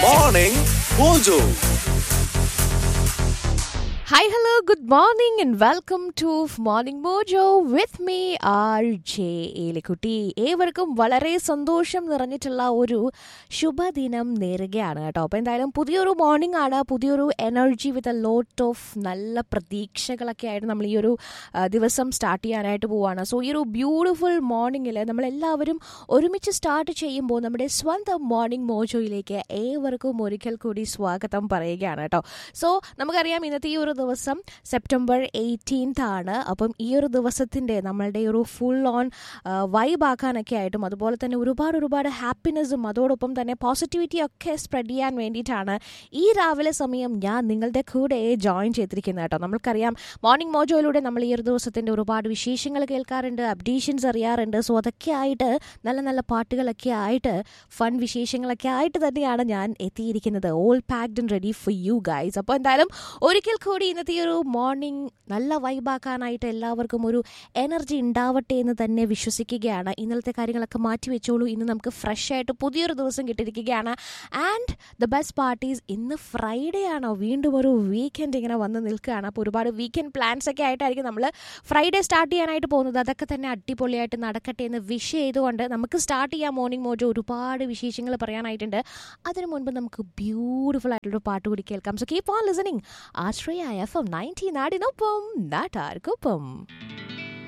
Morning Mojo. Hi, hello, good morning, and welcome to Morning Mojo with me, R J Elikutty ഏവർക്കും വളരെ സന്തോഷം നിറഞ്ഞിട്ടുള്ള ഒരു ശുഭദിനം നേരുകയാണ് കേട്ടോ അപ്പോൾ എന്തായാലും പുതിയൊരു മോർണിംഗ് ആണ് പുതിയൊരു energy with a lot of നല്ല പ്രതീക്ഷകളൊക്കെ ആയിട്ട് നമ്മൾ ഈ ഒരു ആ, ദിവസം സ്റ്റാർട്ട് ചെയ്യാനായിട്ട് പോവുകയാണ് സോ ഈ ഒരു ബ്യൂട്ടിഫുൾ മോർണിംഗിൽ നമ്മളെല്ലാവരും ഒരുമിച്ച് സ്റ്റാർട്ട് ചെയ്യുമ്പോൾ നമ്മുടെ സ്വന്തം മോർണിംഗ് മോജോയിലേക്ക് ഏവർക്കും ഒരിക്കൽ കൂടി സ്വാഗതം പറയുകയാണ് കേട്ടോ സോ നമുക്കറിയാം ഇന്നത്തെ ഈ ഒരു ദിവസം സെപ്റ്റംബർ എയ്റ്റീൻത്ത് ആണ് അപ്പം ഈ ഒരു ദിവസത്തിൻ്റെ നമ്മളുടെ ഒരു ഫുൾ ഓൺ വൈബ് ആക്കാനൊക്കെ ആയിട്ടും അതുപോലെ തന്നെ ഒരുപാട് ഒരുപാട് ഹാപ്പിനെസ്സും അതോടൊപ്പം തന്നെ പോസിറ്റിവിറ്റി ഒക്കെ സ്പ്രെഡ് ചെയ്യാൻ വേണ്ടിയിട്ടാണ് ഈ രാവിലെ സമയം ഞാൻ നിങ്ങളുടെ കൂടെ ജോയിൻ ചെയ്തിരിക്കുന്നത് കേട്ടോ നമ്മൾക്കറിയാം മോർണിംഗ് മോജോയിലൂടെ നമ്മൾ ഈ ഒരു ദിവസത്തിൻ്റെ ഒരുപാട് വിശേഷങ്ങൾ കേൾക്കാറുണ്ട് അപ്ഡേഷൻസ് അറിയാറുണ്ട് സോ അതൊക്കെ ആയിട്ട് നല്ല നല്ല പാട്ടുകളൊക്കെ ആയിട്ട് ഫൺ വിശേഷങ്ങളൊക്കെ ആയിട്ട് തന്നെയാണ് ഞാൻ എത്തിയിരിക്കുന്നത് all packed and ready for you guys അപ്പോൾ എന്തായാലും ഒരിക്കൽ കൂടി ഇന്നത്തെ ഈ ഒരു മോർണിംഗ് നല്ല വൈബാക്കാനായിട്ട് എല്ലാവർക്കും ഒരു എനർജി ഉണ്ടാവട്ടെ എന്ന് തന്നെ വിശ്വസിക്കുകയാണ് ഇന്നലത്തെ കാര്യങ്ങളൊക്കെ മാറ്റി വെച്ചോളൂ ഇന്ന് നമുക്ക് ഫ്രഷ് ആയിട്ട് പുതിയൊരു ദിവസം കിട്ടിയിരിക്കുകയാണ് ആൻഡ് ദ ബെസ്റ്റ് പാർട്ടീസ് ഇന്ന് ഫ്രൈഡേ ആണോ വീണ്ടും ഒരു വീക്കെൻഡ് ഇങ്ങനെ വന്ന് നിൽക്കുകയാണ് അപ്പോൾ ഒരുപാട് വീക്കെൻഡ് പ്ലാൻസ് ഒക്കെ ആയിട്ടായിരിക്കും നമ്മൾ ഫ്രൈഡേ സ്റ്റാർട്ട് ചെയ്യാനായിട്ട് പോകുന്നത് അതൊക്കെ തന്നെ അടിപൊളിയായിട്ട് നടക്കട്ടെ എന്ന് വിഷ് ചെയ്തുകൊണ്ട് നമുക്ക് സ്റ്റാർട്ട് ചെയ്യാം മോർണിംഗ് മോജോ ഒരുപാട് വിശേഷങ്ങൾ പറയാനായിട്ടുണ്ട് അതിനു മുൻപ് നമുക്ക് ബ്യൂട്ടിഫുൾ ആയിട്ടുള്ള പാട്ട് കൂടി കേൾക്കാം so keep on listening Ashraya F M ninety നാടിനൊപ്പം നാട്ടാർക്കൊപ്പം